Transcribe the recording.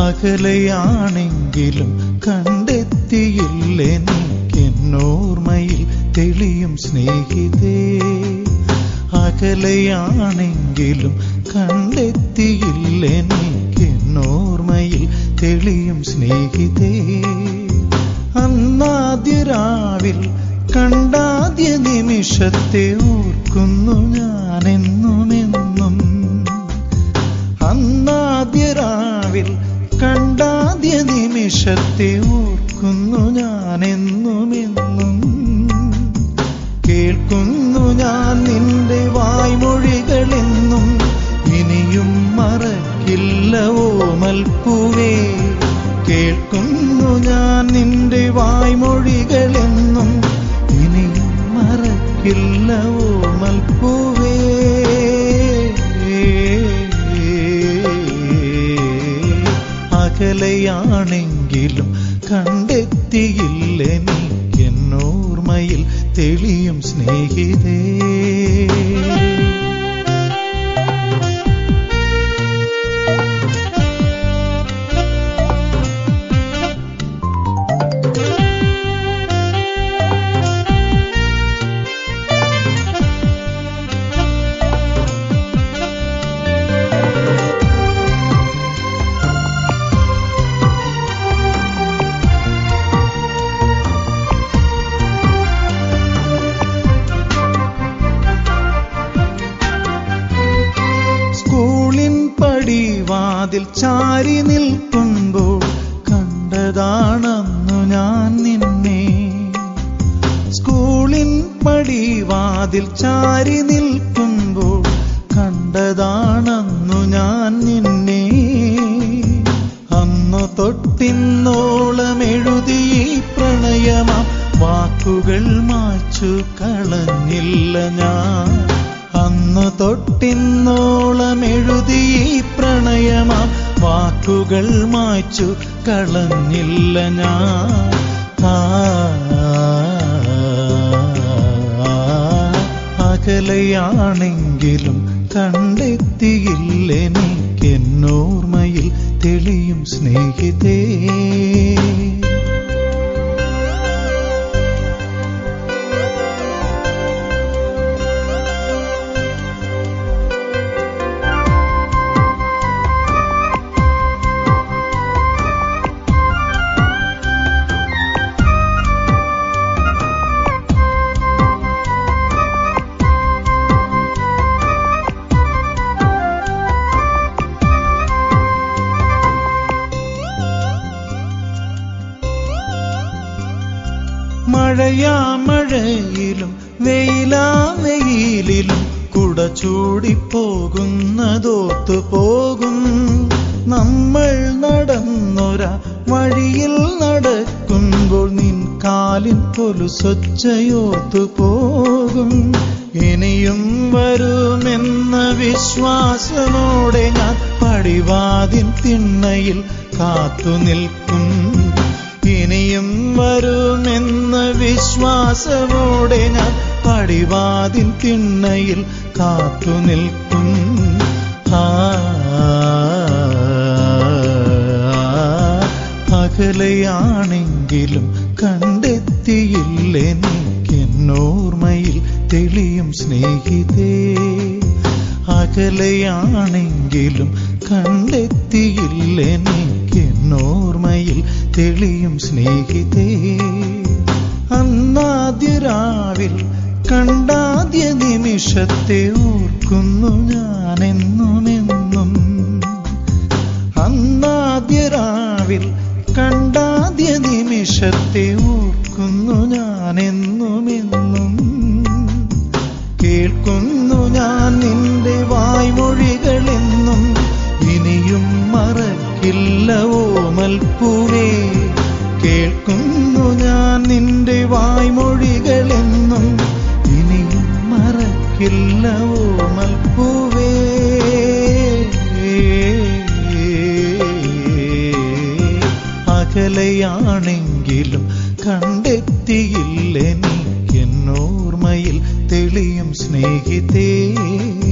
അകലെയാണെങ്കിലും കണ്ടെത്തിയില്ലെനിക്കെന്നോർമ്മയിൽ തെളിയും സ്നേഹിതേ അകലെയാണെങ്കിലും കണ്ടെത്തിയില്ലെനിക്കെന്നോർമ്മയിൽ തെളിയും സ്നേഹിതേ അന്നാദ്യ രാവിൽ കണ്ടാദ്യ നിമിഷത്തെ ഓർക്കുന്നു ഞാൻ എന്നുമെന്നും അന്നാദ്യ രാവിൽ കണ്ടാദ്യ നിമിഷത്തെ ഓർക്കുന്നു ഞാൻ എന്നുമെന്നും കേൾക്കുന്നു ഞാൻ നിന്റെ വായ്മൊഴികളെന്നും ഇനിയും മറക്കില്ല ഓമൽപ്പൂവേ കേൾക്കുന്നു ഞാൻ നിന്റെ വായ്മൊഴികളെന്നും ഇനിയും മറക്കില്ല ഓമൽപ്പൂവേ അകലെയാണെങ്കിലും കണ്ടെത്തിയില്ലെനിക്കെന്നോർമ്മയിൽ തെളിയും സ്നേഹിതേ സ്കൂളിൻ പടിവാതിൽ ചാരി നിൽക്കുമ്പോൾ കണ്ടതാണന്നു ഞാൻ നിന്നെ സ്കൂളിൻ പടിവാതിൽ ചാരി നിൽക്കുമ്പോൾ കണ്ടതാണന്നു ഞാൻ നിന്നെ അന്നു തൊട്ടിന്നോളം എഴുതി ഈ പ്രണയമാം വാക്കുകൾ മാച്ചു കളഞ്ഞില്ല ഞാൻ അന്നു തൊട്ടിന്നോളം എഴുതി ഈ പ്രണയമാം വാക്കുകൾ മാച്ചു കളഞ്ഞില്ല ഞാൻ ആ അകലെയാണെങ്കിലും കണ്ടെത്തിയില്ലെനിക്കെന്നോർമ്മയിൽ തെളിയും സ്നേഹിതേ മഴയാ മഴയിലും വെയിലാ വെയിലിലും കുട ചൂടിപ്പോകുന്നതോത്തു പോകും നമ്മൾ നടന്നൊര വഴിയിൽ നടക്കുമ്പോൾ നിൻ കാലിൻ കൊലുസൊച്ചയോർത്തു പോകും ഇനിയും വരുമെന്ന വിശ്വാസമോടെ ഞാൻ പടിവാതിൻ തിണ്ണയിൽ കാത്തു നിൽക്കും ഇനിയും വരുമെന്ന വിശ്വാസമോടെ ഞാൻ പടിവാതിൻ തിണ്ണയിൽ കാത്തു നിൽക്കും ആ അകലെയാണെങ്കിലും കണ്ടെത്തിയില്ലെനിക്കെന്നോർമ്മയിൽ തെളിയും സ്നേഹിതേ അകലെയാണെങ്കിലും കണ്ടെത്തിയില്ലെനിക്കെന്നോർമ്മയിൽ തെളിയും സ്നേഹിതേ അന്നാദ്യ രാവിൽ കണ്ടാദ്യ നിമിഷത്തെ ഓർക്കുന്നു ഞാൻ എന്നുമെന്നും അന്നാദ്യ രാവിൽ കണ്ടാദ്യ നിമിഷത്തെ ഓർക്കുന്നു ഞാൻ എന്നുമെന്നും കേൾക്കുന്നു ഞാൻ നിന്റെ വായ്മൊഴികളെന്നും ഇനിയും മറക്കില്ല ഓമൽപ്പൂവേ കേൾക്കുന്നു ഞാൻ നിന്റെ വായ്മൊഴികളെന്നും ഇനിയും മറക്കില്ല ഓമൽപ്പൂവേ അകലെയാണെങ്കിലും കണ്ടെത്തിയില്ലെനിക്കെന്നോർമ്മയിൽ തെളിയും സ്നേഹിതേ